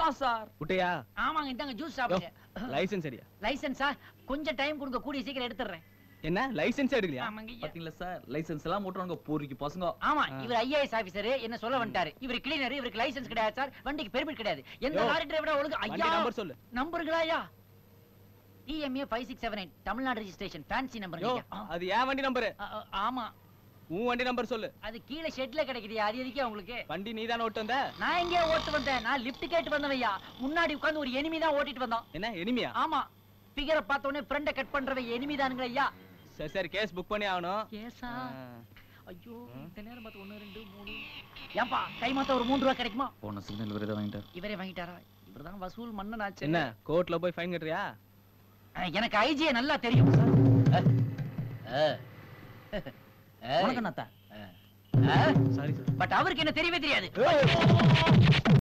விட்டான் சார் விட்டையா ஆமாங்க இந்தாங்க ஜூஸ் சாப்பிடுங்க லைசென்ஸ் சரியா லைசென்ஸா கொஞ்சம் டைம் கொடுங்க கூடிய சீக்கிரம் எடுத்துறேன் என்ன லைசென்ஸ் எடுக்கலையா ஆமாங்க ஐயா. பாத்தீங்களா சார் லைசென்ஸ் எல்லாம் ஓட்டுறாங்க பூரிக்கு பசங்க ஆமா இவர் ஐஏஎஸ் ஆபீசர் என்ன சொல்ல வந்துட்டாரு இவர் கிளீனர் இவருக்கு லைசென்ஸ் கிடையாது சார் வண்டிக்கு பெர்மிட் கிடையாது எந்த யோ, லாரி டிரைவரா ஒழுங்கு வண்டி ஐயா நம்பர் சொல்லு நம்பருங்களா ஐயா TMA five six seven eight Tamil Nadu registration fancy number யோ அது ஏன் வண்டி நம்பரு ஆமா உன் வண்டி நம்பர் சொல்லு அது கீழே ஷெட்ல கிடைக்குது அது எதுக்கே உங்களுக்கு வண்டி நீ தானே ஓட்டு வந்த நான் எங்கே ஓட்டு வந்தேன் நான் லிஃப்ட் கேட்டு வந்தவையா முன்னாடி உட்கார்ந்து ஒரு எனிமி தான் ஓட்டிட்டு வந்தான் என்ன எனிமியா ஆமா பிகரை பார்த்த உடனே ஃப்ரெண்ட கட் பண்றவ எனிமி தானுங்களா ஐயா சரி சரி கேஸ் புக் பண்ணி ஆகணும் கேசா ஆ. ஐயோ இந்த நேரம் பார்த்து ஒண்ணு ரெண்டு மூணு ஏன்பா கை மாத்த ஒரு மூணு ரூபா கிடைக்குமா போன சிக்னல் வேற வாங்கிட்டார் இவரே வாங்கிட்டாரா இவர்தான் வசூல் மன்னன் ஆச்சு என்ன கோர்ட்ல போய் ஃபைன் கட்டுறியா அஹ், எனக்கு ஐஜியை நல்லா தெரியும் உனக்கு என்னத்தா சார் சாரி சார் பட் அவருக்கு என்ன தெரியவே தெரியாது